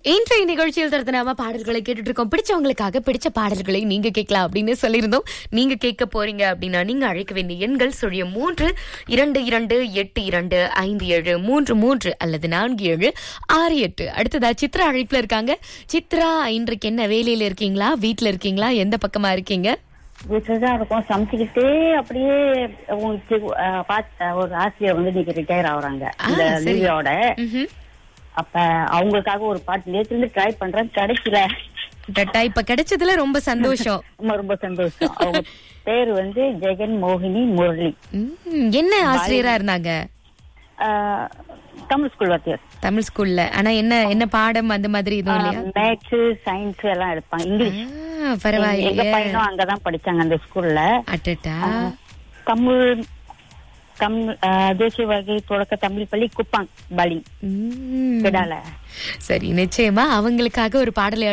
இன்றைய நிகழ்ச்சியில் தரத்தினாம பாடல்களை கேட்டுட்டு இருக்கோம் பிடிச்சவங்களுக்காக பிடிச்ச பாடல்களை நீங்க கேட்கலாம் அப்படின்னு சொல்லியிருந்தோம் நீங்க கேட்க போறீங்க அப்படின்னா நீங்க அழைக்க வேண்டிய எண்கள் சுழிய மூன்று இரண்டு இரண்டு எட்டு இரண்டு ஐந்து ஏழு மூன்று மூன்று அல்லது நான்கு ஏழு ஆறு எட்டு அடுத்ததா சித்ரா அழைப்புல இருக்காங்க சித்ரா இன்றைக்கு என்ன வேலையில இருக்கீங்களா வீட்ல இருக்கீங்களா எந்த பக்கமா இருக்கீங்க வீட்டுலதான் இருக்கும் சமைச்சுக்கிட்டே அப்படியே உங்களுக்கு அஹ், பாத்த ஒரு ஆசிரியர் வந்து இன்னைக்கு ரிட்டையர் ஆகுறாங்க இந்த ஆ, சரி. லீவோட ம்ஹும். அப்ப அவங்களுக்காக ஒரு பாட்டு நேத்துல இருந்து ட்ரை பண்றேன் கிடைக்கல டட்டா இப்ப கிடைச்சதுல ரொம்ப சந்தோஷம் ரொம்ப ரொம்ப சந்தோஷம் அவங்க பேரு வந்து ஜெகன் மோகினி முரளி ம், என்ன ஆசிரியரா இருந்தாங்க அஹ், தமிழ் ஸ்கூல் வாத்தியார் தமிழ் ஸ்கூல்ல ஆனா என்ன என்ன பாடம் அந்த மாதிரி எதுவும் இல்லையா மேத்ஸ் சயின்ஸ் எல்லாம் எடுப்பாங்க இங்கிலீஷ் ஆ, எங்க பரவாயில்லையே பையனும் அங்கதான் படிச்சாங்க அந்த ஸ்கூல்ல அட்டட்டா தமிழ் தமிழ் அஹ், தேசிய வகை தொடக்க தமிழ் பள்ளி குப்பாங் பலி ம். விடால சரி நிச்சயமா அவங்களுக்காக ஒரு பாடலை